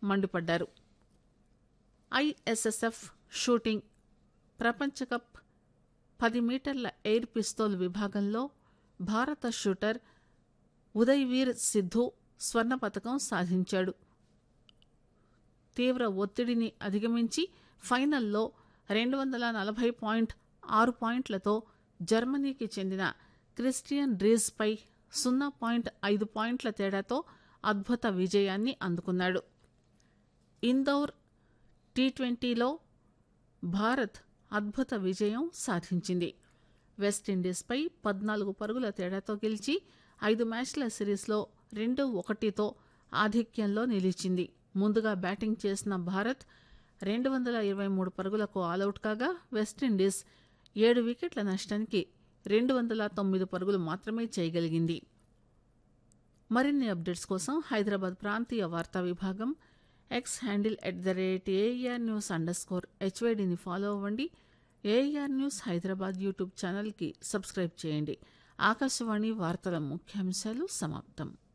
మండిపడ్డారు ISSF shooting ప్రపంచ cup పది మీటర్ల ఎయిర్ పిస్తోల్ విభాగంలో భారత షూటర్ ఉదయ్వీర్ సిద్ధు స్వర్ణ పతకం సాధించాడు తీవ్ర ఒత్తిడిని అధిగమించి ఫైనల్లో రెండు వందల నలభై పాయింట్ ఆరు పాయింట్లతో జర్మనీకి చెందిన క్రిస్టియన్ డ్రీస్పై సున్నా పాయింట్ ఐదు పాయింట్ల తేడాతో అద్భుత విజయాన్ని అందుకున్నాడు ఇందౌర్ టీ ట్వంటీలో భారత్ అద్భుత విజయం సాధించింది వెస్టిండీస్పై పద్నాలుగు పరుగుల తేడాతో గెలిచి ఐదు మ్యాచ్ల సిరీస్లో రెండు ఒకటితో ఆధిక్యంలో నిలిచింది ముందుగా బ్యాటింగ్ చేసిన భారత్ రెండు వందల ఇరవై మూడు పరుగులకు ఆలౌట్ కాగా వెస్టిండీస్ ఏడు వికెట్ల నష్టానికి రెండు వందల తొమ్మిది పరుగులు మాత్రమే చేయగలిగింది మరిన్ని అప్డేట్స్ కోసం హైదరాబాద్ ప్రాంతీయ వార్తా విభాగం X handle at the rate AR news underscore హెచ్వైడిని ఫాలో అవ్వండి ఏఆర్ న్యూస్ హైదరాబాద్ యూట్యూబ్ ఛానల్కి సబ్స్క్రైబ్ చేయండి ఆకాశవాణి వార్తల ముఖ్యాంశాలు సమాప్తం